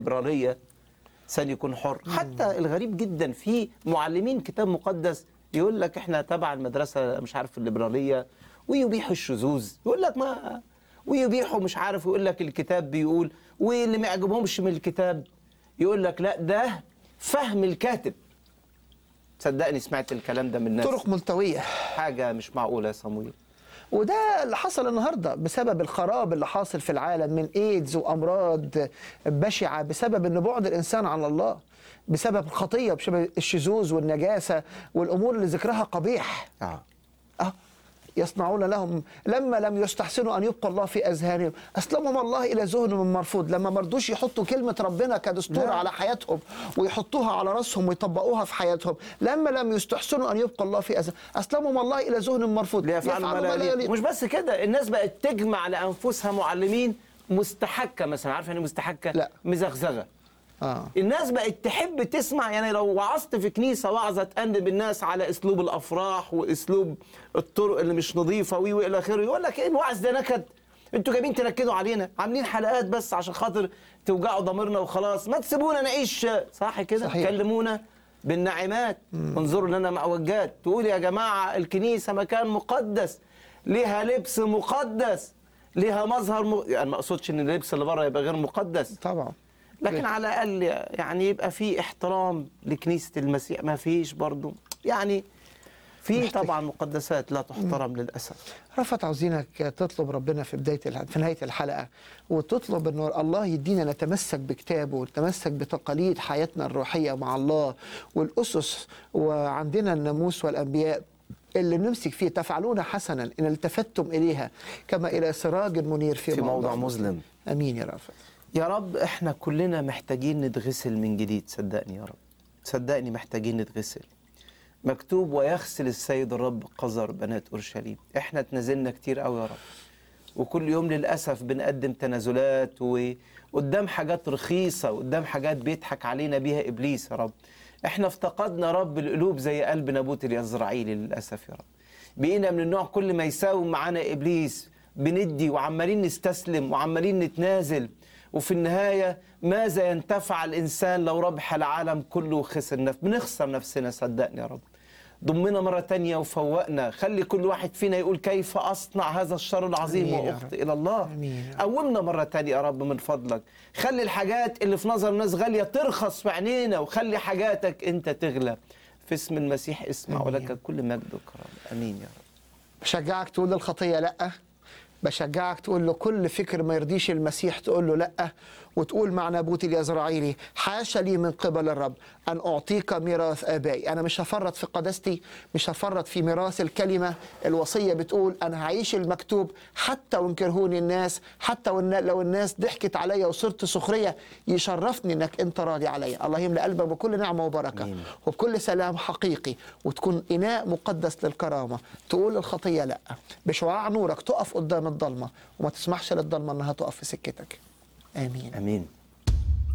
الليبرالية إنسان يكون حر حتى الغريب جدا في معلمين كتاب مقدس يقول لك احنا تبع المدرسة مش عارف الليبرالية ويبيحوا الشذوذ يقول لك ما ويبيحوا مش عارف يقول لك الكتاب بيقول واللي ما يعجبهمش من الكتاب يقول لك لا ده فهم الكاتب صدقني سمعت الكلام ده من ناس طرق ملتويه حاجة مش معقولة يا صمويل وده اللي حصل النهارده بسبب الخراب اللي حاصل في العالم من ايدز وامراض بشعه بسبب ان بعد الانسان عن الله بسبب الخطيه بسبب الشذوذ والنجاسه والامور اللي ذكرها قبيح اه اه يصنعون لهم لما لم يستحسنوا ان يبقى الله في اذهانهم اسلمهم الله الى ذهنهم مرفوض لما ما رضوش يحطوا كلمه ربنا كدستور لا. على حياتهم ويحطوها على راسهم ويطبقوها في حياتهم لما لم يستحسنوا ان يبقى الله في اذهانهم اسلمهم الله الى ذهن مرفوض ليفعلوا ما لا يليق مش بس كده الناس بقت تجمع لانفسها معلمين مستحكه مثلا عارف يعني إيه مستحكه لا. مزغزغه اه الناس بقت تحب تسمع يعني لو وعظت في كنيسه وعظه تأنب الناس على اسلوب الافراح واسلوب الطرق اللي مش نظيفه وي والى اخره يقول لك ايه الوعظ ده نكد انتوا جايبين تنكدوا علينا عاملين حلقات بس عشان خاطر توجعوا ضميرنا وخلاص ما تسيبونا نعيش صح كده صحيح. كلمونا بالنعمات انظروا لنا معوجات تقول يا جماعه الكنيسه مكان مقدس ليها لبس مقدس ليها مظهر م... يعني ما اقصدش ان اللبس اللي بره يبقى غير مقدس طبعا لكن على الاقل يعني يبقى في احترام لكنيسه المسيح ما فيش برضو يعني في محتاج. طبعا مقدسات لا تحترم للاسف رفعت عاوزينك تطلب ربنا في بدايه الح- في نهايه الحلقه وتطلب ان الله يدينا نتمسك بكتابه ونتمسك بتقاليد حياتنا الروحيه مع الله والاسس وعندنا الناموس والانبياء اللي نمسك فيه تفعلون حسنا ان التفتم اليها كما الى سراج منير في, في موضع مظلم. امين يا رافت يا رب احنا كلنا محتاجين نتغسل من جديد صدقني يا رب صدقني محتاجين نتغسل مكتوب ويغسل السيد الرب قذر بنات اورشليم احنا اتنازلنا كتير قوي يا رب وكل يوم للاسف بنقدم تنازلات وقدام حاجات رخيصه وقدام حاجات بيضحك علينا بيها ابليس يا رب احنا افتقدنا يا رب القلوب زي قلب نابوت اليزرعيلي للاسف يا رب بقينا من النوع كل ما يساوم معانا ابليس بندي وعمالين نستسلم وعمالين نتنازل وفي النهايه ماذا ينتفع الانسان لو ربح العالم كله وخسر نفسه بنخسر نفسنا صدقني يا رب ضمنا مرة تانية وفوقنا خلي كل واحد فينا يقول كيف أصنع هذا الشر العظيم آمين يا وأخطئ رب. إلى الله آمين يا رب. قومنا مرة تانية يا رب من فضلك خلي الحاجات اللي في نظر الناس غالية ترخص في عينينا وخلي حاجاتك أنت تغلى في اسم المسيح اسمع آمين. ولك كل مجد وكرم أمين يا رب بشجعك تقول للخطيه لا بشجعك تقول له كل فكر ما يرضيش المسيح تقول له لا وتقول مع نابوت اليزرعيلي حاشا لي من قبل الرب ان اعطيك ميراث ابائي انا مش هفرط في قداستي مش هفرط في ميراث الكلمه الوصيه بتقول انا هعيش المكتوب حتى وان كرهوني الناس حتى وإن لو الناس ضحكت عليا وصرت سخريه يشرفني انك انت راضي عليا الله يملى قلبك بكل نعمه وبركه آمين. وبكل سلام حقيقي وتكون إناء مقدس للكرامة تقول الخطية لأ بشعاع نورك تقف قدام الضلمة وما تسمحش للضلمة أنها تقف في سكتك آمين أمين